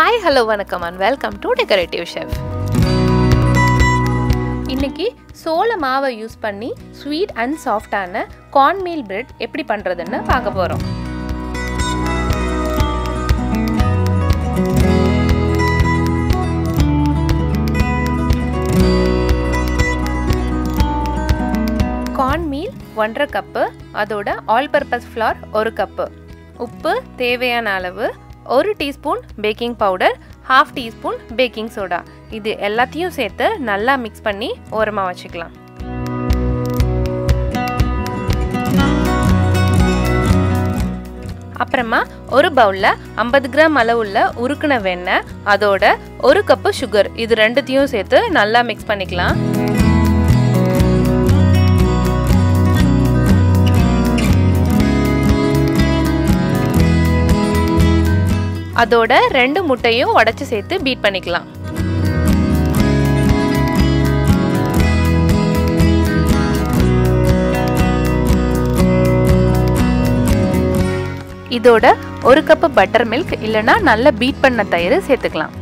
hi hello வணக்கம் and welcome to decorative chef இன்னைக்கு சோள மாவை யூஸ் பண்ணி ஸ்வீட் அண்ட் சாஃப்டான கார்ன் மீல் பிரெட் எப்படி பண்ணுறதுன்னு பார்க்க போகிறோம் கார்ன் மீல் ஒன்றரை கப்பு அதோட ஆல் பர்பஸ் ஃப்ளார் ஒரு கப்பு உப்பு தேவையான அளவு ஒரு teaspoon baking powder half teaspoon baking soda இது எல்லாத்தையும் சேர்த்து நல்லா மிக்ஸ் பண்ணி ஓரமாக வச்சுக்கலாம் அப்புறமா ஒரு பவுலில் ஐம்பது கிராம் அளவுள்ள உருக்குன வெண்ணெய் அதோட ஒரு கப்பு சுகர் இது ரெண்டுத்தையும் சேர்த்து நல்லா மிக்ஸ் பண்ணிக்கலாம் அதோட ரெண்டு முட்டையும் உடச்சி சேர்த்து பீட் பண்ணிக்கலாம் இதோட ஒரு கப்பு பட்டர் மில்க் இல்லைன்னா நல்ல பீட் பண்ண தயிர் சேர்த்துக்கலாம்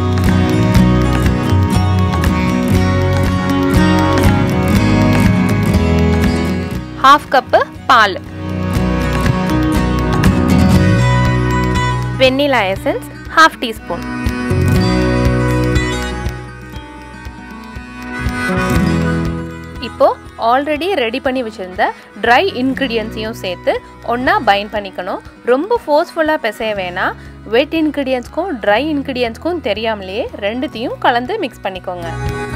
ஹாஃப் கப்பு பால் வெண்ணிலா எசன்ஸ் ஹாஃப் டீஸ்பூன் இப்போ ஆல்ரெடி ரெடி பண்ணி வச்சுருந்த ட்ரை இன்க்ரீடியன்ஸையும் சேர்த்து ஒன்றா பைண்ட் பண்ணிக்கணும் ரொம்ப ஃபோர்ஸ்ஃபுல்லாக பிசைய வேணாம் வெட் இன்க்ரீடியன்ஸ்க்கும் ட்ரை இன்க்ரீடியன்ஸ்க்கும் தெரியாமலேயே ரெண்டுத்தையும் கலந்து மிக்ஸ் பண்ணிக்கோங்க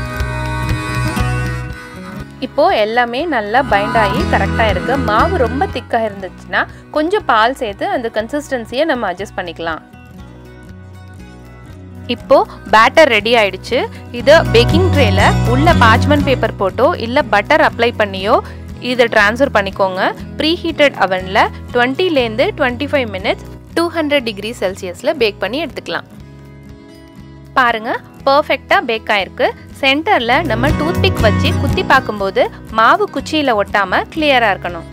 இப்போது எல்லாமே நல்லா பைண்ட் ஆகி கரெக்டாக இருக்குது மாவு ரொம்ப திக்காக இருந்துச்சுன்னா கொஞ்சம் பால் சேர்த்து அந்த கன்சிஸ்டன்சியை நம்ம அட்ஜஸ்ட் பண்ணிக்கலாம் இப்போ பேட்டர் ரெடி ஆயிடுச்சு இதை பேக்கிங் ட்ரேல உள்ள பார்ச்மெண்ட் பேப்பர் போட்டோ இல்லை பட்டர் அப்ளை பண்ணியோ இதை ட்ரான்ஸ்ஃபர் பண்ணிக்கோங்க ப்ரீ ஹீட்டட் அவனில் டுவெண்ட்டிலேருந்து twenty five minutes two hundred degree செல்சியஸில் பேக் பண்ணி எடுத்துக்கலாம் பாருங்க பர்ஃபெக்டாக பேக் ஆயிருக்கு சென்டரில் நம்ம டூத்பிக் வச்சு குத்தி பார்க்கும்போது மாவு குச்சியில் ஒட்டாமல் கிளியராக இருக்கணும்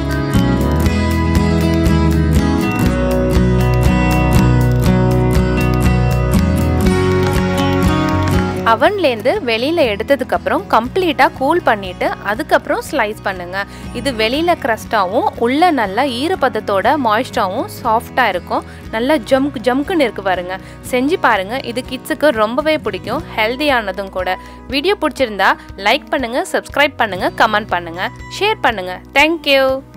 அவன்லேருந்து வெளியில் எடுத்ததுக்கப்புறம் கம்ப்ளீட்டாக கூல் பண்ணிவிட்டு அதுக்கப்புறம் ஸ்லைஸ் பண்ணுங்கள் இது வெளியில் க்ரஸ்டாகவும் உள்ளே நல்லா ஈரப்பதத்தோட மாய்ஸ்டாகவும் சாஃப்டாக இருக்கும் நல்லா ஜம்க் ஜம்க்குன்னு இருக்கு பாருங்க செஞ்சு பாருங்கள் இது கிட்ஸுக்கு ரொம்பவே பிடிக்கும் ஹெல்த்தியானதும் கூட வீடியோ பிடிச்சிருந்தா லைக் பண்ணுங்கள் சப்ஸ்கிரைப் பண்ணுங்கள் கமெண்ட் பண்ணுங்கள் ஷேர் பண்ணுங்கள் தேங்க்யூ